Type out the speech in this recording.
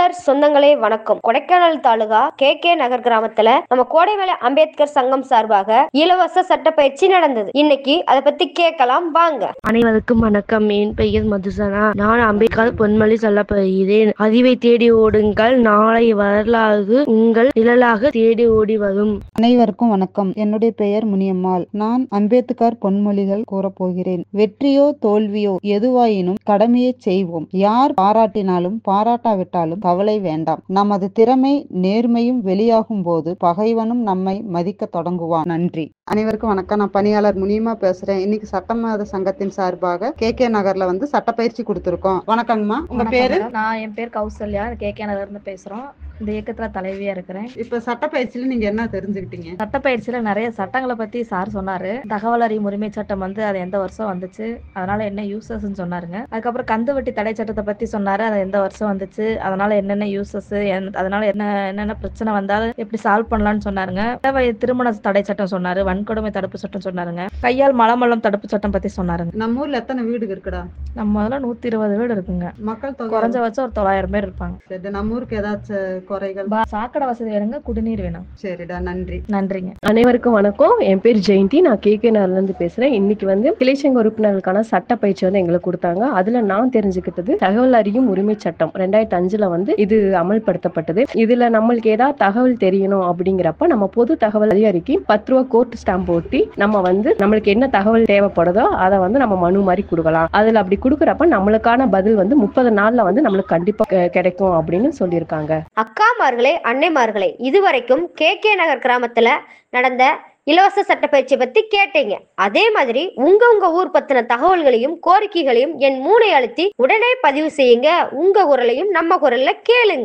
பணியாளர் சொந்தங்களே வணக்கம் கொடைக்கானல் தாலுகா கே கே நகர் கிராமத்துல நம்ம கோடைமலை அம்பேத்கர் சங்கம் சார்பாக இலவச சட்ட பயிற்சி நடந்தது இன்னைக்கு அதை பத்தி கேட்கலாம் வாங்க அனைவருக்கும் வணக்கம் என் பெயர் மதுசனா நான் அம்பேத்கர் பொன்மொழி சொல்லப்படுகிறேன் அறிவை தேடி ஓடுங்கள் நாளை வரலாறு உங்கள் நிழலாக தேடி ஓடி வரும் அனைவருக்கும் வணக்கம் என்னுடைய பெயர் முனியம்மாள் நான் அம்பேத்கர் பொன்மொழிகள் கூறப்போகிறேன் வெற்றியோ தோல்வியோ எதுவாயினும் கடமையை செய்வோம் யார் பாராட்டினாலும் பாராட்டாவிட்டாலும் கவலை வேண்டாம் நமது திறமை நேர்மையும் வெளியாகும் போது பகைவனும் நம்மை மதிக்க தொடங்குவான் நன்றி அனைவருக்கும் வணக்கம் நான் பணியாளர் முனியமா பேசுறேன் இன்னைக்கு சட்டமத சங்கத்தின் சார்பாக கே கே நகர்ல வந்து சட்டப்பயிற்சி கொடுத்திருக்கோம் வணக்கங்கம்மா உங்க வணக்கம் பேரு மேடம். நான் என் பேர் கௌசல்யா கே கே நகர்ந்து பேசுறோம் இந்த இயக்கத்துல தலைவியா இருக்கிறேன் இப்ப சட்டப்பயிற்சியில நீங்க என்ன தெரிஞ்சுக்கிட்டீங்க சட்டப்பயிற்சியில நிறைய சட்டங்களை பத்தி சார் சொன்னாரு தகவல் அறியும் உரிமை சட்டம் வந்து அது எந்த வருஷம் வந்துச்சு அதனால என்ன யூசஸ் சொன்னாருங்க அதுக்கப்புறம் கந்து வட்டி தடை சட்டத்தை பத்தி சொன்னாரு அது எந்த வருஷம் வந்துச்சு அதனால என்னென்ன யூசஸ் அதனால என்ன என்னென்ன பிரச்சனை வந்தாலும் எப்படி சால்வ் பண்ணலாம்னு சொன்னாருங்க தேவை திருமண தடை சட்டம் சொன்னாரு வன்கொடுமை தடுப்பு சட்டம் சொன்னாருங்க கையால் மலமல்லம் தடுப்பு சட்டம் பத்தி சொன்னாருங்க நம்ம ஊர்ல எத்தனை வீடு இருக்குடா நம்ம முதல்ல நூத்தி இருபது வீடு இருக்குங்க மக்கள் தொகை குறைஞ்சபட்சம் ஒரு தொள்ளாயிரம் பேர் இருப்பாங்க சரி நம்ம ஊருக்கு ஏதாச்சும் குறைகள் பா- சாக்கடை வசதி வேணுங்க குடிநீர் வேணும் சரிடா நன்றி நன்றிங்க அனைவருக்கும் வணக்கம் என் பேர் ஜெயந்தி நான் கே கே இருந்து பேசுறேன் இன்னைக்கு வந்து கிளைச்சங்க உறுப்பினர்களுக்கான சட்ட பயிற்சி வந்து எங்களுக்கு கொடுத்தாங்க அதுல நான் தெரிஞ்சுக்கிட்டது தகவல் அறியும் உரிமை சட்டம் ரெண்டாயிரத்தி அஞ்சுல வந்து இது அமல்படுத்தப்பட்டது இதுல நம்மளுக்கு ஏதாவது தகவல் தெரியணும் அப்படிங்கிறப்ப நம்ம பொது தகவல் அதிகாரிக்கு பத்து ரூபா கோர்ட் ஸ்டாம்ப் ஒட்டி நம்ம வந்து நம்மளுக்கு என்ன தகவல் தேவைப்படுதோ அதை வந்து நம்ம மனு மாதிரி கொடுக்கலாம் அதுல அப்படி கொடுக்குறப்ப நம்மளுக்கான பதில் வந்து முப்பது நாள்ல வந்து நம்மளுக்கு கண்டிப்பா கெ- கிடைக்கும் அப்படின்னு சொல்லியிருக்காங்க அக்காமார்களே அன்னைமார்களே இதுவரைக்கும் கே கே நகர் கிராமத்துல நடந்த இலவச சட்ட பயிற்சி பத்தி கேட்டீங்க அதே மாதிரி உங்க உங்க ஊர் பத்தின தகவல்களையும் கோரிக்கைகளையும் என் மூளை அழுத்தி உடனே பதிவு செய்யுங்க உங்க குரலையும் நம்ம குரல்ல கேளுங்க